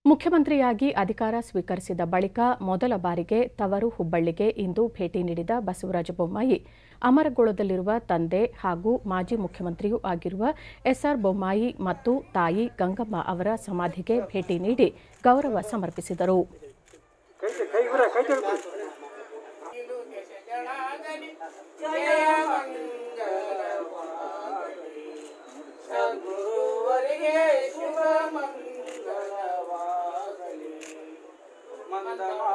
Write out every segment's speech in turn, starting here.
ಮುಖ್ಯಮಂತ್ರಿಯಾಗಿ ಅಧಿಕಾರ ಸ್ವೀಕರಿಸಿದ ಬಳಿಕ ಮೊದಲ ಬಾರಿಗೆ ತವರು ಹುಬ್ಬಳ್ಳಿಗೆ ಇಂದು ಭೇಟಿ ನೀಡಿದ ಬಸವರಾಜ ಬೊಮ್ಮಾಯಿ ಅಮರಗೋಳದಲ್ಲಿರುವ ತಂದೆ ಹಾಗೂ ಮಾಜಿ ಮುಖ್ಯಮಂತ್ರಿಯೂ ಆಗಿರುವ ಎಸ್ಆರ್ ಬೊಮ್ಮಾಯಿ ಮತ್ತು ತಾಯಿ ಗಂಗಮ್ಮ ಅವರ ಸಮಾಧಿಗೆ ಭೇಟಿ ನೀಡಿ ಗೌರವ ಸಮರ್ಪಿಸಿದರು ಗುರುವರಿಗೆ ಶುಭ ಮಂಗಳವಾಗಲಿ ಮಂದಮಾ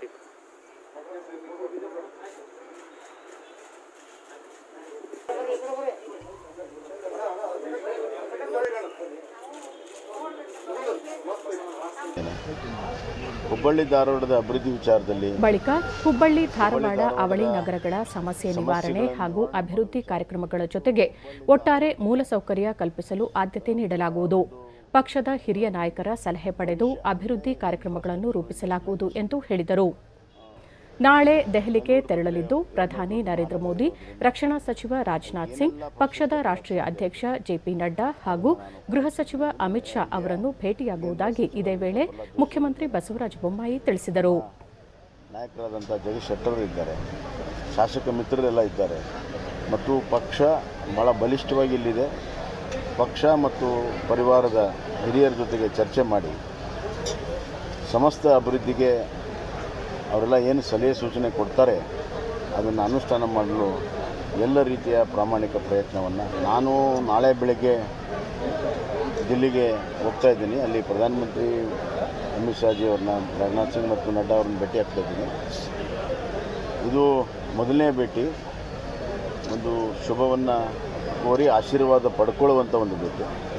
ಹುಬ್ಬಳ್ಳಿ ಧಾರವಾಡದ ಅಭಿವೃದ್ಧಿ ವಿಚಾರದಲ್ಲಿ ಬಳಿಕ ಹುಬ್ಬಳ್ಳಿ ಧಾರವಾಡ ಅವಳಿ ನಗರಗಳ ಸಮಸ್ಯೆ ನಿವಾರಣೆ ಹಾಗೂ ಅಭಿವೃದ್ಧಿ ಕಾರ್ಯಕ್ರಮಗಳ ಜೊತೆಗೆ ಒಟ್ಟಾರೆ ಮೂಲಸೌಕರ್ಯ ಕಲ್ಪಿಸಲು ಆದ್ಯತೆ ನೀಡಲಾಗುವುದು ಪಕ್ಷದ ಹಿರಿಯ ನಾಯಕರ ಸಲಹೆ ಪಡೆದು ಅಭಿವೃದ್ಧಿ ಕಾರ್ಯಕ್ರಮಗಳನ್ನು ರೂಪಿಸಲಾಗುವುದು ಎಂದು ಹೇಳಿದರು ನಾಳೆ ದೆಹಲಿಗೆ ತೆರಳಲಿದ್ದು ಪ್ರಧಾನಿ ನರೇಂದ್ರ ಮೋದಿ ರಕ್ಷಣಾ ಸಚಿವ ರಾಜನಾಥ್ ಸಿಂಗ್ ಪಕ್ಷದ ರಾಷ್ಟ್ರೀಯ ಅಧ್ಯಕ್ಷ ಜೆಪಿ ನಡ್ಡಾ ಹಾಗೂ ಗೃಹ ಸಚಿವ ಅಮಿತ್ ಶಾ ಅವರನ್ನು ಭೇಟಿಯಾಗುವುದಾಗಿ ಇದೇ ವೇಳೆ ಮುಖ್ಯಮಂತ್ರಿ ಬಸವರಾಜ ಬೊಮ್ಮಾಯಿ ತಿಳಿಸಿದರು ನಾಯಕರಾದಂಥ ಜಗದೀಶ್ ಶೆಟ್ಟರ್ ಇದ್ದಾರೆ ಶಾಸಕ ಮಿತ್ರರೆಲ್ಲ ಇದ್ದಾರೆ ಮತ್ತು ಪಕ್ಷ ಭಾಳ ಬಲಿಷ್ಠವಾಗಿ ಇಲ್ಲಿದೆ ಪಕ್ಷ ಮತ್ತು ಪರಿವಾರದ ಹಿರಿಯರ ಜೊತೆಗೆ ಚರ್ಚೆ ಮಾಡಿ ಸಮಸ್ತ ಅಭಿವೃದ್ಧಿಗೆ ಅವರೆಲ್ಲ ಏನು ಸಲಹೆ ಸೂಚನೆ ಕೊಡ್ತಾರೆ ಅದನ್ನು ಅನುಷ್ಠಾನ ಮಾಡಲು ಎಲ್ಲ ರೀತಿಯ ಪ್ರಾಮಾಣಿಕ ಪ್ರಯತ್ನವನ್ನು ನಾನು ನಾಳೆ ಬೆಳಗ್ಗೆ ದಿಲ್ಲಿಗೆ ಹೋಗ್ತಾ ಇದ್ದೀನಿ ಅಲ್ಲಿ ಪ್ರಧಾನಮಂತ್ರಿ ಅಮಿತ್ ಶಾಜಿ ಅವ್ರನ್ನ ರಾಜನಾಥ್ ಸಿಂಗ್ ಮತ್ತು ನಡ್ಡಾ ಅವ್ರನ್ನ ಭೇಟಿ ಆಗ್ತಾ ಇದ್ದೀನಿ ಇದು ಮೊದಲನೇ ಭೇಟಿ ಒಂದು ಶುಭವನ್ನು ಕೋರಿ ಆಶೀರ್ವಾದ ಪಡ್ಕೊಳ್ಳುವಂಥ ಒಂದು ಭೇಟಿ